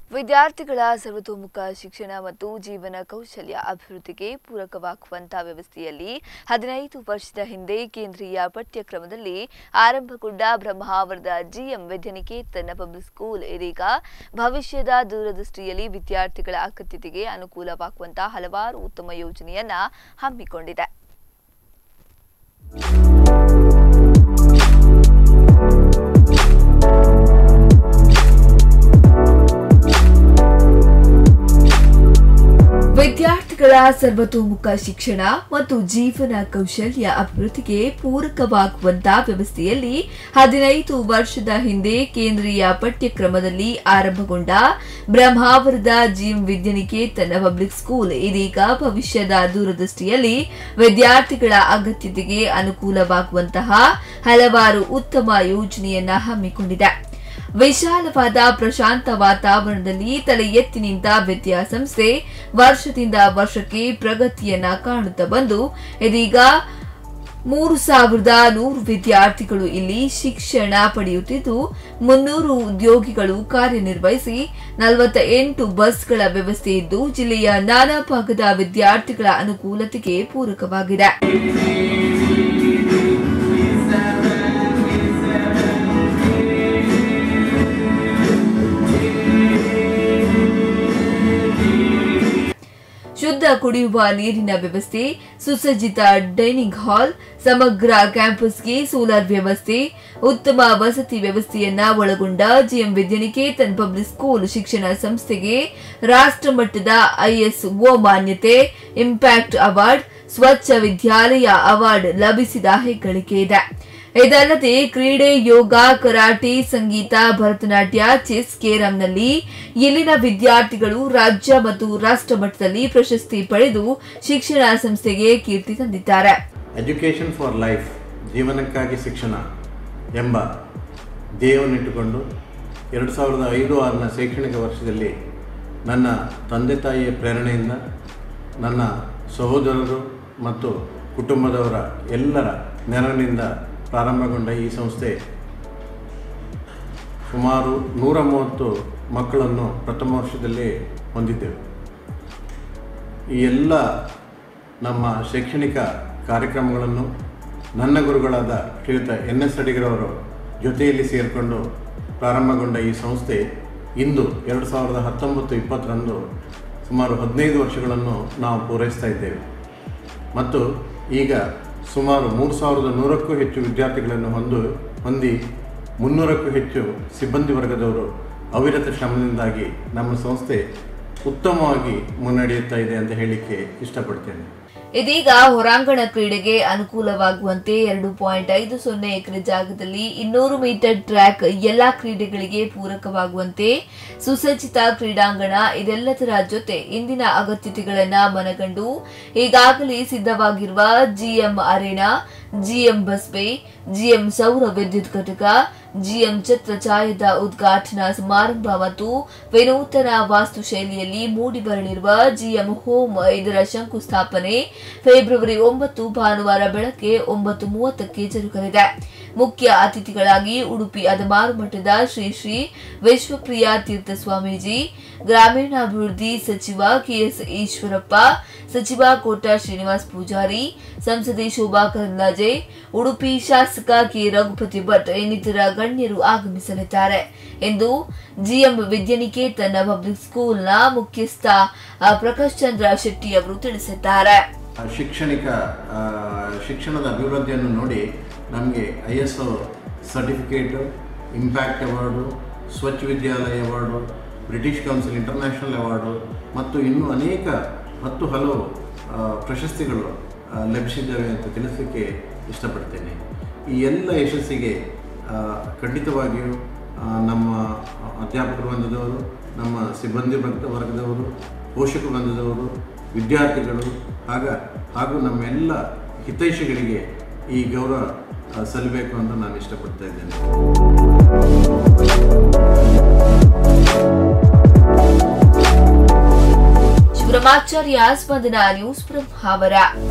ವಿದ್ಯಾರ್ಥಿಗಳ ಸರ್ವತೋಮುಖ ಶಿಕ್ಷಣ ಮತ್ತು ಜೀವನ ಕೌಶಲ್ಯ ಅಭಿವೃದ್ಧಿಗೆ ಪೂರಕವಾಗುವಂತಹ ವ್ಯವಸ್ಥೆಯಲ್ಲಿ ಹದಿನೈದು ವರ್ಷದ ಹಿಂದೆ ಕೇಂದ್ರೀಯ ಪಠ್ಯಕ್ರಮದಲ್ಲಿ ಆರಂಭಗೊಂಡ ಬ್ರಹ್ಮಾವರದ ಜಿಎಂ ವಿದ್ಯಾನಿಕೇತನ ಪಬ್ಲಿಕ್ ಸ್ಕೂಲ್ ಇದೀಗ ಭವಿಷ್ಯದ ದೂರದೃಷ್ಟಿಯಲ್ಲಿ ವಿದ್ಯಾರ್ಥಿಗಳ ಅಗತ್ಯತೆಗೆ ಅನುಕೂಲವಾಗುವಂತಹ ಹಲವಾರು ಉತ್ತಮ ಯೋಜನೆಯನ್ನ ಹಮ್ಮಿಕೊಂಡಿದೆ ವಿದ್ಯಾರ್ಥಿಗಳ ಸರ್ವತೋಮುಖ ಶಿಕ್ಷಣ ಮತ್ತು ಜೀವನ ಕೌಶಲ್ಯ ಅಭಿವೃದ್ಧಿಗೆ ಪೂರಕವಾಗುವಂತಹ ವ್ಯವಸ್ಥೆಯಲ್ಲಿ ಹದಿನೈದು ವರ್ಷದ ಹಿಂದೆ ಕೇಂದ್ರೀಯ ಪಠ್ಯಕ್ರಮದಲ್ಲಿ ಆರಂಭಗೊಂಡ ಬ್ರಹ್ಮಾವರದ ಜಿಎಂ ವಿದ್ಯಾನಿಕೇತನ ಪಬ್ಲಿಕ್ ಸ್ಕೂಲ್ ಇದೀಗ ಭವಿಷ್ಯದ ದೂರದೃಷ್ಟಿಯಲ್ಲಿ ವಿದ್ಯಾರ್ಥಿಗಳ ಅಗತ್ಯತೆಗೆ ಅನುಕೂಲವಾಗುವಂತಹ ಹಲವಾರು ಉತ್ತಮ ಯೋಜನೆಯನ್ನ ಹಮ್ಮಿಕೊಂಡಿದೆ ವಿಶಾಲವಾದ ಪ್ರಶಾಂತ ವಾತಾವರಣದಲ್ಲಿ ತಲೆ ಎತ್ತಿ ನಿಂತ ವಿದ್ಯಾಸಂಸ್ಥೆ ವರ್ಷದಿಂದ ವರ್ಷಕ್ಕೆ ಪ್ರಗತಿಯನ್ನ ಕಾಣುತ್ತಾ ಬಂದು ಇದೀಗ ಮೂರು ಸಾವಿರದ ನೂರು ವಿದ್ಯಾರ್ಥಿಗಳು ಇಲ್ಲಿ ಶಿಕ್ಷಣ ಪಡೆಯುತ್ತಿದ್ದು ಮುನ್ನೂರು ಉದ್ಯೋಗಿಗಳು ಕಾರ್ಯನಿರ್ವಹಿಸಿ ನಲವತ್ತ ಎಂಟು ಬಸ್ಗಳ ವ್ಯವಸ್ಥೆ ಇದ್ದು ಜಿಲ್ಲೆಯ ನಾನಾ ಭಾಗದ ವಿದ್ಯಾರ್ಥಿಗಳ ಅನುಕೂಲತೆಗೆ ಪೂರಕವಾಗಿದೆ ಶುದ್ಧ ಕುಡಿಯುವ ನೀರಿನ ವ್ಯವಸ್ಥೆ ಸುಸಜ್ಜಿತ ಡೈನಿಂಗ್ ಹಾಲ್ ಸಮಗ್ರ ಕ್ಯಾಂಪಸ್ಗೆ ಸೋಲಾರ್ ವ್ಯವಸ್ಥೆ ಉತ್ತಮ ವಸತಿ ವ್ಯವಸ್ಥೆಯನ್ನ ಒಳಗೊಂಡ ಜಿಎಂ ವಿದ್ಯಾನಿಕೇತನ್ ಪಬ್ಲಿಕ್ ಸ್ಕೂಲ್ ಶಿಕ್ಷಣ ಸಂಸ್ಥೆಗೆ ರಾಷ್ಟ್ರಮಟ್ಟದ ಐಎಸ್ಒ ಮಾನ್ಯತೆ ಇಂಪ್ಯಾಕ್ಟ್ ಅವಾರ್ಡ್ ಸ್ವಚ್ಛ ವಿದ್ಯಾಲಯ ಅವಾರ್ಡ್ ಲಭಿಸಿದ ಹೆಗ್ಗಳಿಕೆ ಇದೆ ಇದಲ್ಲದೆ ಕ್ರೀಡೆ ಯೋಗ ಕರಾಟೆ ಸಂಗೀತ ಭರತನಾಟ್ಯ ಚೆಸ್ ಕೇರಂನಲ್ಲಿ ಇಲ್ಲಿನ ವಿದ್ಯಾರ್ಥಿಗಳು ರಾಜ್ಯ ಮತ್ತು ರಾಷ್ಟ್ರ ಮಟ್ಟದಲ್ಲಿ ಪ್ರಶಸ್ತಿ ಪಡೆದು ಶಿಕ್ಷಣ ಸಂಸ್ಥೆಗೆ ಕೀರ್ತಿ ತಂದಿದ್ದಾರೆ ಎಜುಕೇಷನ್ ಫಾರ್ ಲೈಫ್ ಜೀವನಕ್ಕಾಗಿ ಶಿಕ್ಷಣ ಎಂಬ ಧ್ಯೇಯವನ್ನಿಟ್ಟುಕೊಂಡು ಎರಡು ಸಾವಿರದ ಐದು ಆರನ ಶೈಕ್ಷಣಿಕ ವರ್ಷದಲ್ಲಿ ನನ್ನ ತಂದೆ ತಾಯಿಯ ಪ್ರೇರಣೆಯಿಂದ ನನ್ನ ಸಹೋದರರು ಮತ್ತು ಕುಟುಂಬದವರ ಎಲ್ಲರ ನೆರವಿನಿಂದ ಪ್ರಾರಂಭಗೊಂಡ ಈ ಸಂಸ್ಥೆ ಸುಮಾರು ನೂರ ಮೂವತ್ತು ಮಕ್ಕಳನ್ನು ಪ್ರಥಮ ವರ್ಷದಲ್ಲಿ ಹೊಂದಿದ್ದೆವು ಈ ಎಲ್ಲ ನಮ್ಮ ಶೈಕ್ಷಣಿಕ ಕಾರ್ಯಕ್ರಮಗಳನ್ನು ನನ್ನ ಗುರುಗಳಾದ ಶ್ರೀಯುತ ಎನ್ ಎಸ್ ಅಡಿಗರವರು ಜೊತೆಯಲ್ಲಿ ಸೇರಿಕೊಂಡು ಪ್ರಾರಂಭಗೊಂಡ ಈ ಸಂಸ್ಥೆ ಇಂದು ಎರಡು ಸಾವಿರದ ಹತ್ತೊಂಬತ್ತು ಇಪ್ಪತ್ತರಂದು ಸುಮಾರು ಹದಿನೈದು ವರ್ಷಗಳನ್ನು ನಾವು ಪೂರೈಸ್ತಾ ಇದ್ದೇವೆ ಮತ್ತು ಈಗ ಸುಮಾರು ಮೂರು ಸಾವಿರದ ನೂರಕ್ಕೂ ಹೆಚ್ಚು ವಿದ್ಯಾರ್ಥಿಗಳನ್ನು ಹೊಂದು ಹೊಂದಿ ಮುನ್ನೂರಕ್ಕೂ ಹೆಚ್ಚು ಸಿಬ್ಬಂದಿ ವರ್ಗದವರು ಅವಿರತ ಶ್ರಮದಿಂದಾಗಿ ನಮ್ಮ ಸಂಸ್ಥೆ ಉತ್ತಮವಾಗಿ ಮುನ್ನಡೆಯುತ್ತಾ ಇದೆ ಅಂತ ಹೇಳಲಿಕ್ಕೆ ಇಷ್ಟಪಡ್ತೇನೆ ಇದೀಗ ಹೊರಾಂಗಣ ಕ್ರೀಡೆಗೆ ಅನುಕೂಲವಾಗುವಂತೆ ಎರಡು ಪಾಯಿಂಟ್ ಐದು ಸೊನ್ನೆ ಎಕರೆ ಜಾಗದಲ್ಲಿ ಇನ್ನೂರು ಮೀಟರ್ ಟ್ರ್ಯಾಕ್ ಎಲ್ಲಾ ಕ್ರೀಡೆಗಳಿಗೆ ಪೂರಕವಾಗುವಂತೆ ಸುಸಜ್ಜಿತ ಕ್ರೀಡಾಂಗಣ ಇದೆಲ್ಲದರ ಜೊತೆ ಇಂದಿನ ಅಗತ್ಯತೆಗಳನ್ನ ಮನಗಂಡು ಈಗಾಗಲೇ ಸಿದ್ಧವಾಗಿರುವ ಜಿಎಂ ಅರೇನಾ ಜಿಎಂ ಬಸ್ಬೆ ಜಿಎಂ ಸೌರ ವಿದ್ಯುತ್ ಘಟಕ ಜಿಎಂ ಛತ್ರಛಾಯದ ಉದ್ಘಾಟನಾ ಸಮಾರಂಭ ಮತ್ತು ವಿನೂತನ ವಾಸ್ತುಶೈಲಿಯಲ್ಲಿ ಮೂಡಿಬರಲಿರುವ ಜಿಎಂ ಹೋಮ್ ಇದರ ಶಂಕುಸ್ಥಾಪನೆ ಫೆಬ್ರವರಿ ಒಂಬತ್ತು ಭಾನುವಾರ ಬೆಳಗ್ಗೆ ಒಂಬತ್ತು ಮೂವತ್ತಕ್ಕೆ ಜರುಗಲಿದೆ ಮುಖ್ಯ ಅತಿಥಿಗಳಾಗಿ ಉಡುಪಿ ಅದಮಾರು ಮಠದ ಶ್ರೀ ಶ್ರೀ ವಿಶ್ವಪ್ರಿಯ ತೀರ್ಥ ಸ್ವಾಮೀಜಿ ಗ್ರಾಮೀಣಾಭಿವೃದ್ಧಿ ಸಚಿವ ಕೆಎಸ್ ಈಶ್ವರಪ್ಪ ಸಚಿವ ಕೋಟ ಶ್ರೀನಿವಾಸ್ ಪೂಜಾರಿ ಸಂಸದೆ ಶೋಭಾ ಕರಂದ್ಲಾಜೆ ಉಡುಪಿ ಶಾಸಕ ಕೆ ರಘುಪತಿ ಭಟ್ ಇನ್ನಿತರ ಗಣ್ಯರು ಆಗಮಿಸಲಿದ್ದಾರೆ ಎಂದು ಜಿಎಂ ವಿದ್ಯಾನಿಕೇತನ ಪಬ್ಲಿಕ್ ಸ್ಕೂಲ್ನ ಮುಖ್ಯಸ್ಥ ಆ, ಪ್ರಕಾಶ್ ಚಂದ್ರ ಶೆಟ್ಟಿ ಅವರು ತಿಳಿಸಿದ್ದಾರೆ ಶಿಕ್ಷಣಿಕ ಆ, ಶಿಕ್ಷಣದ ಅಭಿವೃದ್ಧಿಯನ್ನು ನೋಡಿ ನಮಗೆ I S O certificate impact award Swachh Vidyalaya award British Council international award ಮತ್ತು ಇನ್ನೂ ಅನೇಕ ಹತ್ತು ಹಲವು ಆ, ಪ್ರಶಸ್ತಿಗಳು ಆ, ಲಭಿಸಿದ್ದಾವೆ ಅಂತ ತಿಳಿಸಲಿಕ್ಕೆ ಇಷ್ಟಪಡ್ತೇನೆ ಈ ಎಲ್ಲ ಯಶಸ್ಸಿಗೆ ಆ, ಖಂಡಿತವಾಗಿಯೂ ಆ, ನಮ್ಮ ಅಧ್ಯಾಪಕ ವೃಂದದವರು ನಮ್ಮ ಸಿಬ್ಬಂದಿ ವರ್ಗ ವರ್ಗದವರು ಪೋಷಕ ವೃಂದದವರು ವಿದ್ಯಾರ್ಥಿಗಳು ಆಗ ಹಾಗೂ ನಮ್ಮೆಲ್ಲ ಹಿತೈಷಿಗಳಿಗೆ ಈ ಗೌರವ ಆ, ಸಲ್ಲಬೇಕು ಅಂತ ನಾನು ಇಷ್ಟಪಡ್ತಾ ಇದ್ದೇನೆ ಶಿವರಾಮಾಚಾರ್ಯ ಸ್ಪಂದನ ನ್ಯೂಸ್ ಬ್ರಹ್ಮಾವರ